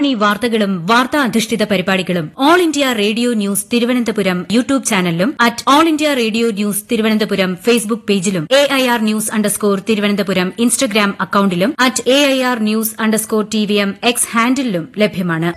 ആകാശവാണി വാർത്തകളും വാർത്താ അധിഷ്ഠിത പരിപാടികളും All India Radio news Thiruvananthapuram YouTube ചാനലിലും at All India Radio news Thiruvananthapuram Facebook പേജിലും A I R news underscore Thiruvananthapuram Instagram അക്കൌണ്ടിലും at A I R news underscore T V M X ഹാൻഡിലും ലഭ്യമാണ്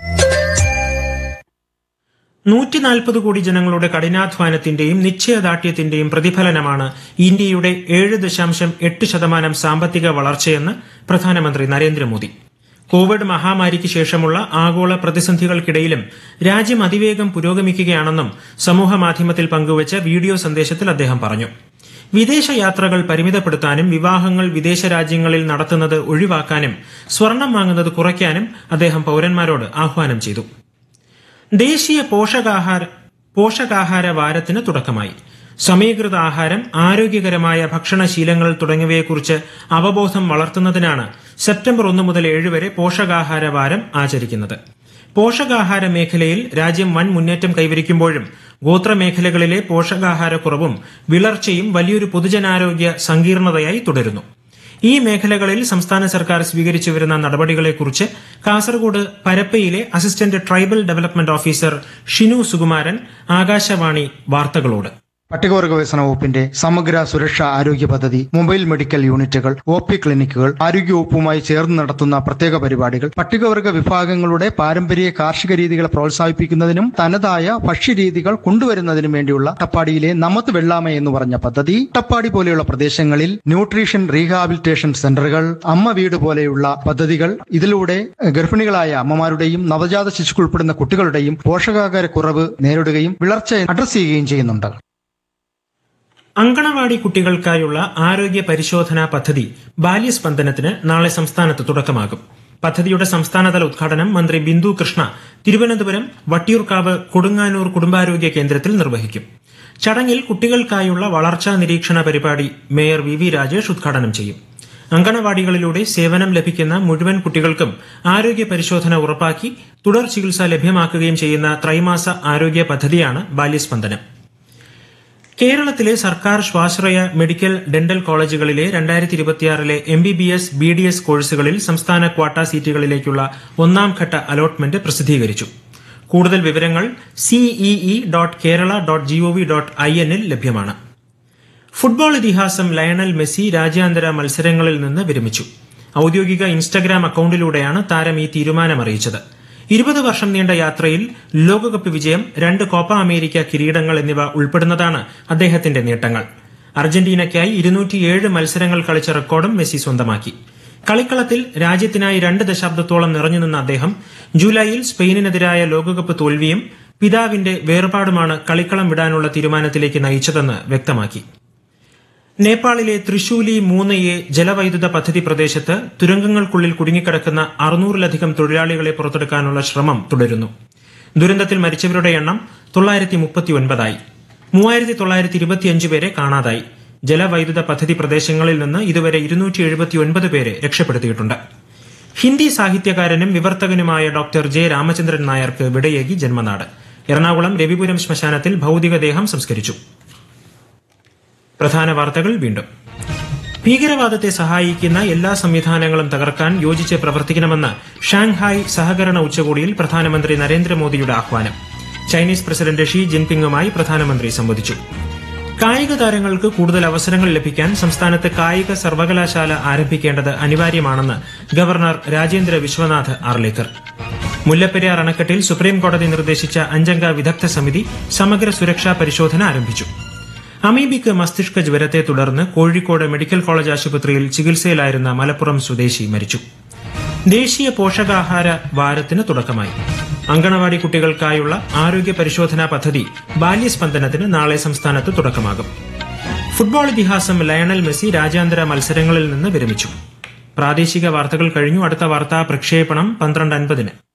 നൂറ്റി നാൽപ്പത് കോടി ജനങ്ങളുടെ കഠിനാധ്വാനത്തിന്റെയും നിശ്ചയദാർഢ്യത്തിന്റെയും പ്രതിഫലനമാണ് ഇന്ത്യയുടെ ഏഴ് ദശാംശം എട്ട് ശതമാനം സാമ്പത്തിക വളർച്ചയെന്ന് പ്രധാനമന്ത്രി നരേന്ദ്രമോദി കോവിഡ് മഹാമാരിക്ക് ശേഷമുള്ള ആഗോള പ്രതിസന്ധികൾക്കിടയിലും രാജ്യം അതിവേഗം പുരോഗമിക്കുകയാണെന്നും സമൂഹമാധ്യമത്തിൽ പങ്കുവച്ച വീഡിയോ സന്ദേശത്തിൽ അദ്ദേഹം പറഞ്ഞു വിദേശ യാത്രകൾ പരിമിതപ്പെടുത്താനും വിവാഹങ്ങൾ വിദേശ രാജ്യങ്ങളിൽ നടത്തുന്നത് ഒഴിവാക്കാനും സ്വർണം വാങ്ങുന്നത് കുറയ്ക്കാനും അദ്ദേഹം പൌരന്മാരോട് ആഹ്വാനം ചെയ്തു ദേശീയ പോഷകാഹാര പോഷകാഹാര വാരത്തിന് തുടക്കമായി സമീകൃത ആഹാരം ആരോഗ്യകരമായ ഭക്ഷണശീലങ്ങൾ തുടങ്ങിയവയെക്കുറിച്ച് അവബോധം വളർത്തുന്നതിനാണ് സെപ്റ്റംബർ ഒന്ന് മുതൽ ഏഴ് വരെ പോഷകാഹാര വാരം ആചരിക്കുന്നത് പോഷകാഹാര മേഖലയിൽ രാജ്യം വൻ മുന്നേറ്റം കൈവരിക്കുമ്പോഴും ഗോത്രമേഖലകളിലെ പോഷകാഹാരക്കുറവും വിളർച്ചയും വലിയൊരു പൊതുജനാരോഗ്യ സങ്കീർണതയായി തുടരുന്നു ഈ മേഖലകളിൽ സംസ്ഥാന സർക്കാർ സ്വീകരിച്ചു വരുന്ന നടപടികളെക്കുറിച്ച് കാസർഗോഡ് പരപ്പയിലെ assistant tribal development officer Shinu Sukumaran Akashvani വാർത്തകളോട് പട്ടികവർഗ വികസന വകുപ്പിന്റെ സമഗ്ര സുരക്ഷാ ആരോഗ്യ പദ്ധതി മൊബൈൽ മെഡിക്കൽ യൂണിറ്റുകൾ ഒ പി ക്ലിനിക്കുകൾ ആരോഗ്യവകുപ്പുമായി ചേർന്ന് നടത്തുന്ന പ്രത്യേക പരിപാടികൾ പട്ടികവർഗ വിഭാഗങ്ങളുടെ പാരമ്പര്യ കാർഷിക രീതികളെ പ്രോത്സാഹിപ്പിക്കുന്നതിനും തനതായ ഭക്ഷ്യരീതികൾ കൊണ്ടുവരുന്നതിനും വേണ്ടിയുള്ള അട്ടപ്പാടിയിലെ നമത് വെള്ളാമ എന്ന് പറഞ്ഞ പദ്ധതി അട്ടപ്പാടി പോലെയുള്ള പ്രദേശങ്ങളിൽ ന്യൂട്രീഷൻ റീഹാബിലിറ്റേഷൻ സെന്ററുകൾ അമ്മ വീട് പോലെയുള്ള പദ്ധതികൾ ഇതിലൂടെ ഗർഭിണികളായ അമ്മമാരുടെയും നവജാത ശിശുക്കൾ ഉൾപ്പെടുന്ന കുട്ടികളുടെയും പോഷകാഹാര കുറവ് നേരിടുകയും വിളർച്ച അഡ്രസ് ചെയ്യുകയും ചെയ്യുന്നുണ്ട് അങ്കണവാടി കുട്ടികൾക്കായുള്ള ആരോഗ്യ പരിശോധനാ പദ്ധതി ബാല്യസ്പന്ദനത്തിന് നാളെ സംസ്ഥാനത്ത് തുടക്കമാകും പദ്ധതിയുടെ സംസ്ഥാനതല ഉദ്ഘാടനം മന്ത്രി ബിന്ദു കൃഷ്ണ തിരുവനന്തപുരം വട്ടിയൂർക്കാവ് കൊടുങ്ങാനൂർ കുടുംബാരോഗ്യ കേന്ദ്രത്തിൽ നിർവഹിക്കും ചടങ്ങിൽ കുട്ടികൾക്കായുള്ള വളർച്ചാ നിരീക്ഷണ പരിപാടി മേയർ വി വി രാജേഷ് ഉദ്ഘാടനം ചെയ്യും അങ്കണവാടികളിലൂടെ സേവനം ലഭിക്കുന്ന മുഴുവൻ കുട്ടികൾക്കും ആരോഗ്യ പരിശോധന ഉറപ്പാക്കി തുടർ ചികിത്സ ലഭ്യമാക്കുകയും ചെയ്യുന്ന ത്രൈമാസ ആരോഗ്യ പദ്ധതിയാണ് ബാല്യസ്പന്ദനം കേരളത്തിലെ സർക്കാർ സ്വാശ്രയ മെഡിക്കൽ ഡെന്റൽ കോളേജുകളിലെ രണ്ടായിരത്തി ഇരുപത്തിയാറിലെ M B B S B D S കോഴ്സുകളിൽ സംസ്ഥാന ക്വാട്ട സീറ്റുകളിലേക്കുള്ള ഒന്നാം ഘട്ട അലോട്ട്മെന്റ് പ്രസിദ്ധീകരിച്ചു കൂടുതൽ വിവരങ്ങൾ CEE dot Kerala dot gov dot I എന്നിൽ ലഭ്യമാണ് ഫുട്ബോൾ ഇതിഹാസം ലയണൽ മെസ്സി രാജ്യാന്തര മത്സരങ്ങളിൽ നിന്ന് വിരമിച്ചു ഔദ്യോഗിക ഇൻസ്റ്റഗ്രാം അക്കൌണ്ടിലൂടെയാണ് താരം ഈ തീരുമാനമറിയിച്ചത് ഇരുപത് വർഷം നീണ്ട യാത്രയിൽ ലോകകപ്പ് വിജയം രണ്ട് കോപ്പ അമേരിക്ക കിരീടങ്ങൾ എന്നിവ ഉൾപ്പെടുന്നതാണ് അദ്ദേഹത്തിന്റെ നേട്ടങ്ങൾ അർജന്റീനയ്ക്കായി ഇരുന്നൂറ്റിയേഴ് മത്സരങ്ങൾ കളിച്ച റെക്കോർഡും മെസ്സി സ്വന്തമാക്കി കളിക്കളത്തിൽ രാജ്യത്തിനായി രണ്ട് ദശാബ്ദത്തോളം നിറഞ്ഞുനിന്ന അദ്ദേഹം ജൂലൈയിൽ സ്പെയിനിനെതിരായ ലോകകപ്പ് തോൽവിയും പിതാവിന്റെ വേർപാടുമാണ് കളിക്കളം വിടാനുള്ള തീരുമാനത്തിലേക്ക് നയിച്ചതെന്ന് വ്യക്തമാക്കി നേപ്പാളിലെ തൃശൂലി മൂന്ന് എ ജലവൈദ്യുത പദ്ധതി പ്രദേശത്ത് തുരങ്കങ്ങൾക്കുള്ളിൽ കുടുങ്ങിക്കിടക്കുന്ന അറുന്നൂറിലധികം തൊഴിലാളികളെ പുറത്തെടുക്കാനുള്ള ശ്രമം തുടരുന്നു ദുരന്തത്തിൽ മരിച്ചവരുടെ എണ്ണം തൊള്ളായിരത്തി മുപ്പത്തിയൊൻപതായി മൂവായിരത്തി തൊള്ളായിരത്തി ഇരുപത്തിയഞ്ച് പേരെ കാണാതായി ജലവൈദ്യുത പദ്ധതി പ്രദേശങ്ങളിൽ നിന്ന് ഇതുവരെ ഇരുന്നൂറ്റി എഴുപത്തിയൊൻപത് പേരെ രക്ഷപ്പെടുത്തിയിട്ടുണ്ട് ഹിന്ദി സാഹിത്യകാരനും വിവർത്തകനുമായ ഡോക്ടർ ജെ രാമചന്ദ്രൻ നായർക്ക് വിടയേകി ജന്മനാട് എറണാകുളം രവിപുരം ശ്മശാനത്തിൽ ഭൌതികദേഹം സംസ്കരിച്ചു പ്രധാന വാർത്തകൾ വീണ്ടും ഭീകരവാദത്തെ സഹായിക്കുന്ന എല്ലാ സംവിധാനങ്ങളും തകർക്കാൻ യോജിച്ച് പ്രവർത്തിക്കണമെന്ന് ഷാങ്ഹായ് സഹകരണ ഉച്ചകോടിയിൽ പ്രധാനമന്ത്രി നരേന്ദ്രമോദിയുടെ ആഹ്വാനം ചൈനീസ് പ്രസിഡന്റ് ഷീ ജിൻപിങ്ങുമായി പ്രധാനമന്ത്രി സംവദിച്ചു കായിക താരങ്ങൾക്ക് കൂടുതൽ അവസരങ്ങൾ ലഭിക്കാൻ സംസ്ഥാനത്ത് കായിക സർവകലാശാല ആരംഭിക്കേണ്ടത് അനിവാര്യമാണെന്ന് ഗവർണർ രാജേന്ദ്ര വിശ്വനാഥ് ആർലേക്കർ മുല്ലപ്പെരിയാർ അണക്കെട്ടിൽ സുപ്രീം കോടതി നിർദ്ദേശിച്ച അഞ്ചംഗ വിദഗ്ധ സമിതി സമഗ്ര സുരക്ഷാ പരിശോധന ആരംഭിച്ചു അമീബിക്ക് മസ്തിഷ്ക ജ്വരത്തെ തുടർന്ന് കോഴിക്കോട് മെഡിക്കൽ കോളേജ് ആശുപത്രിയിൽ ചികിത്സയിലായിരുന്ന മലപ്പുറം സ്വദേശി മരിച്ചു ദേശീയ പോഷകാഹാര വാരത്തിന് തുടക്കമായി അങ്കണവാടി കുട്ടികൾക്കായുള്ള ആരോഗ്യ പരിശോധനാ പദ്ധതി ബാല്യസ്പന്ദനത്തിന് നാളെ സംസ്ഥാനത്ത് തുടക്കമാകും ഫുട്ബോൾ ഇതിഹാസം ലയണൽ മെസ്സി രാജ്യാന്തര മത്സരങ്ങളിൽ നിന്ന് വിരമിച്ചു പ്രാദേശിക വാർത്തകൾ കഴിഞ്ഞു അടുത്ത വാർത്താ പ്രക്ഷേപണം പന്ത്രണ്ട് അൻപതിന്